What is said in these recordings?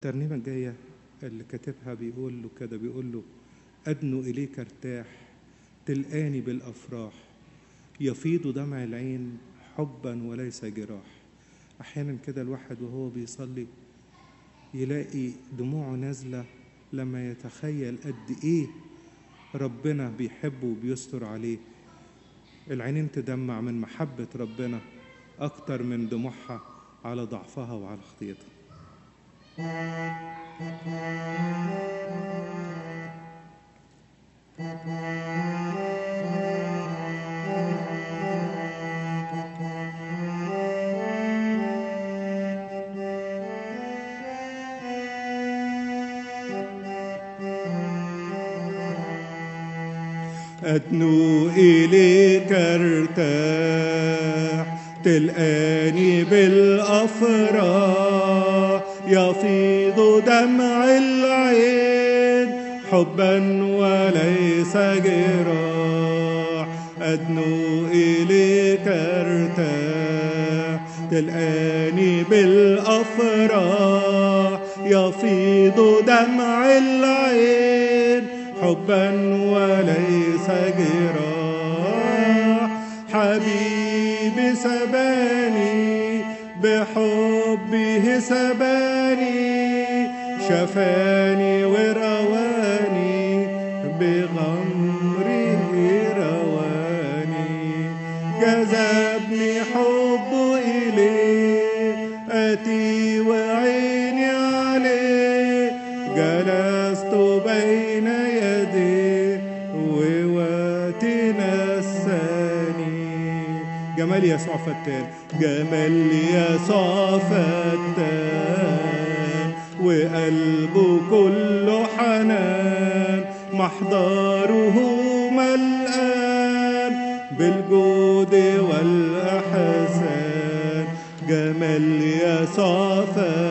الترنيمة الجاية اللي كاتبها بيقول له كده بيقول له أدنو إليك ارتاح تلقاني بالأفراح يفيض دمع العين حبا وليس جراح أحيانا كده الواحد وهو بيصلي يلاقي دموعه نازلة لما يتخيل قد إيه ربنا بيحبه وبيستر عليه العينين تدمع من محبة ربنا أكتر من دموعها على ضعفها وعلى خطيتها أدنو إليك ارتاح تلقاني بالأفراح يفيض دمع العين حبا وليس جراح أدنو إليك ارتاح تلقاني بالأفراح يفيض دمع العين حبا وليس جراح حبيبي سباني بحبه سباني شفاني ورواني بغمره رواني جذبني حبه إليه أتي وعيني عليه جلست بين يديه ووقتنا الثاني جمال يسوع فتان جمال يسوع فتان وقلبه كله حنان محضره ملآن بالجود والأحسان جمال يسوع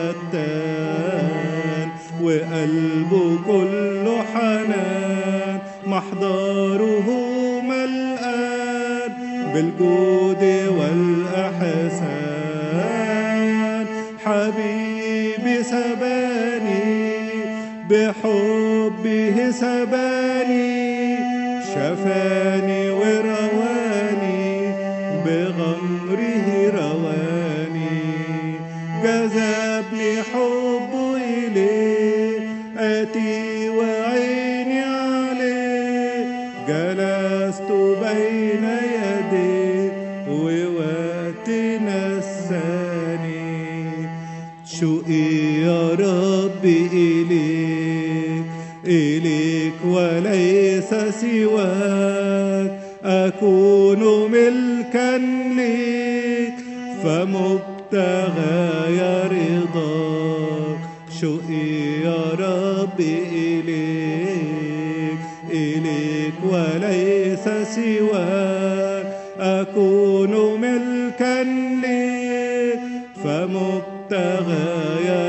فتان وقلبه كله حنان محضره ملآن بالجود والأحسان حبيبي سباني بحبه سباني شفاني ورواني بغمره رواني جذبني حبه إليه أتي وعيني عليه جلست بين يديه ووقتنا الثاني شوقي يا رب إليك إليك وليس سواك أكون ملكا ليك فمبتغى رضاك شوقي يا رب إليك إليك وليس سواك أكون ملكا ليك فمبتغى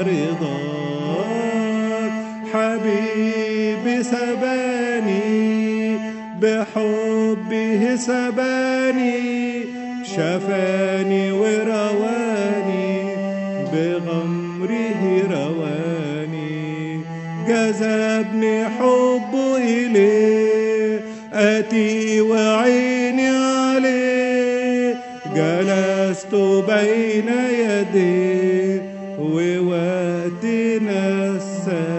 رضاك حبيبي سباني بحبه سباني شفاني ورواني بغمره رواني جذبني حبه إليه أتي وعيني عليه جلست بين يديه ووقتنا السابق